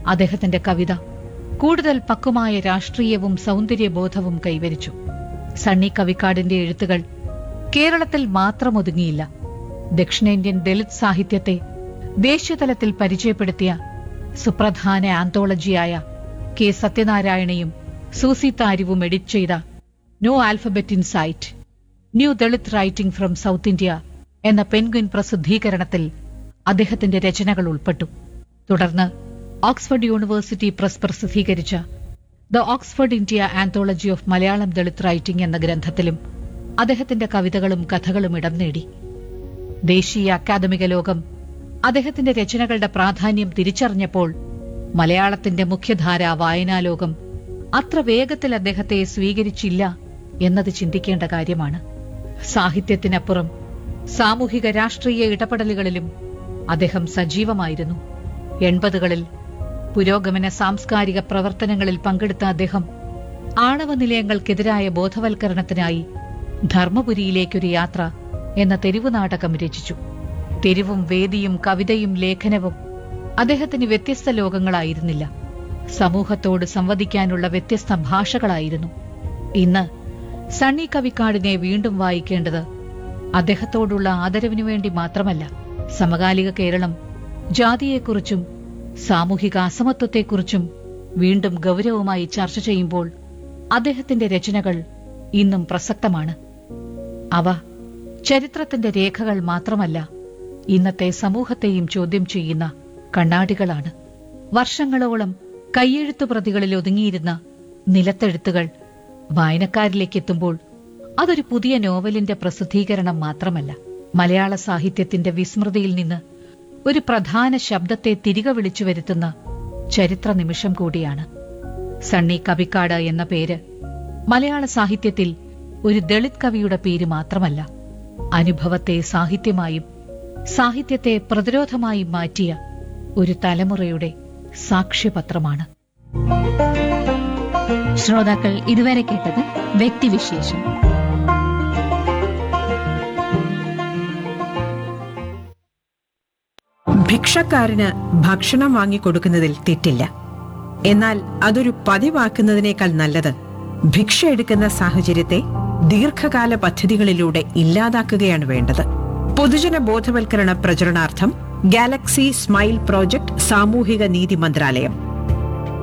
അദ്ദേഹത്തിന്റെ കവിത കൂടുതൽ പക്വമായ രാഷ്ട്രീയവും സൗന്ദര്യബോധവും കൈവരിച്ചു സണ്ണി കവിക്കാടിന്റെ എഴുത്തുകൾ കേരളത്തിൽ മാത്രം ഒതുങ്ങിയില്ല ദക്ഷിണേന്ത്യൻ ദളിത് സാഹിത്യത്തെ ദേശീയതലത്തിൽ പരിചയപ്പെടുത്തിയ സുപ്രധാന ആന്തോളജിയായ കെ സത്യനാരായണയും സൂസി താരിവും എഡിറ്റ് ചെയ്ത no alphabet in sight new Dalit writing from south India എന്ന പെൻഗ്വിൻ പ്രസിദ്ധീകരണത്തിൽ അദ്ദേഹത്തിന്റെ രചനകൾ ഉൾപ്പെട്ടു തുടർന്ന് ഓക്സ്ഫോർഡ് യൂണിവേഴ്സിറ്റി പ്രസ് പ്രസിദ്ധീകരിച്ച the Oxford India anthology of Malayalam Dalit writing എന്ന ഗ്രന്ഥത്തിലും അദ്ദേഹത്തിന്റെ കവിതകളും കഥകളും ഇടം നേടി ദേശീയ അക്കാദമിക ലോകം അദ്ദേഹത്തിന്റെ രചനകളുടെ പ്രാധാന്യം തിരിച്ചറിഞ്ഞപ്പോൾ മലയാളത്തിന്റെ മുഖ്യധാര വായനാലോകം അത്ര വേഗത്തിൽ അദ്ദേഹത്തെ സ്വീകരിച്ചില്ല എന്നത് ചിന്തിക്കേണ്ട കാര്യമാണ് സാഹിത്യത്തിനപ്പുറം സാമൂഹിക രാഷ്ട്രീയ ഇടപെടലുകളിലും അദ്ദേഹം സജീവമായിരുന്നു എൺപതുകളിൽ പുരോഗമന സാംസ്കാരിക പ്രവർത്തനങ്ങളിൽ പങ്കെടുത്ത അദ്ദേഹം ആണവ നിലയങ്ങൾക്കെതിരായ ബോധവൽക്കരണത്തിനായി ധർമ്മപുരിയിലേക്കൊരു യാത്ര എന്ന തെരുവു നാടകം രചിച്ചു തെരുവും വേദിയും കവിതയും ലേഖനവും അദ്ദേഹത്തിന് വ്യത്യസ്ത ലോകങ്ങളായിരുന്നില്ല സമൂഹത്തോട് സംവദിക്കാനുള്ള വ്യത്യസ്ത ഭാഷകളായിരുന്നു ഇന്ന് സണ്ണി കവിക്കാടിനെ വീണ്ടും വായിക്കേണ്ടത് അദ്ദേഹത്തോടുള്ള ആദരവിനു വേണ്ടി മാത്രമല്ല സമകാലിക കേരളം ജാതിയെക്കുറിച്ചും സാമൂഹിക അസമത്വത്തെക്കുറിച്ചും വീണ്ടും ഗൗരവമായി ചർച്ച ചെയ്യുമ്പോൾ അദ്ദേഹത്തിന്റെ രചനകൾ ഇന്നും പ്രസക്തമാണ് അവ ചരിത്രത്തിന്റെ രേഖകൾ മാത്രമല്ല ഇന്നത്തെ സമൂഹത്തെയും ചോദ്യം ചെയ്യുന്ന കണ്ണാടികളാണ് വർഷങ്ങളോളം കയ്യെഴുത്തു പ്രതികളിൽ ഒതുങ്ങിയിരുന്ന നിലത്തെഴുത്തുകൾ വായനക്കാരിലേക്ക് എത്തുമ്പോൾ അതൊരു പുതിയ നോവലിന്റെ പ്രസിദ്ധീകരണം മാത്രമല്ല മലയാള സാഹിത്യത്തിന്റെ വിസ്മൃതിയിൽ നിന്ന് ഒരു പ്രധാന ശബ്ദത്തെ തിരികെ വിളിച്ചു വരുത്തുന്ന ചരിത്ര നിമിഷം കൂടിയാണ് സണ്ണി കവിക്കാട് എന്ന പേര് മലയാള സാഹിത്യത്തിൽ ഒരു ദളിത് കവിയുടെ പേര് മാത്രമല്ല അനുഭവത്തെ സാഹിത്യമായും സാഹിത്യത്തെ പ്രതിരോധമായും മാറ്റിയ ഒരു തലമുറയുടെ സാക്ഷ്യപത്രമാണ് ശ്രോതാക്കൾ ഇതുവരെ കേട്ടത് വ്യക്തിവിശേഷം ഭിക്ഷക്കാരന് ഭക്ഷണം വാങ്ങിക്കൊടുക്കുന്നതിൽ തെറ്റില്ല എന്നാൽ അതൊരു പതിവാക്കുന്നതിനേക്കാൾ നല്ലത് ഭിക്ഷ എടുക്കുന്ന സാഹചര്യത്തെ ദീർഘകാല പദ്ധതികളിലൂടെ ഇല്ലാതാക്കുകയാണ് വേണ്ടത് പൊതുജന ബോധവൽക്കരണ പ്രചരണാർത്ഥം ഗാലക്സി സ്മൈൽ പ്രോജക്ട് സാമൂഹിക നീതി മന്ത്രാലയം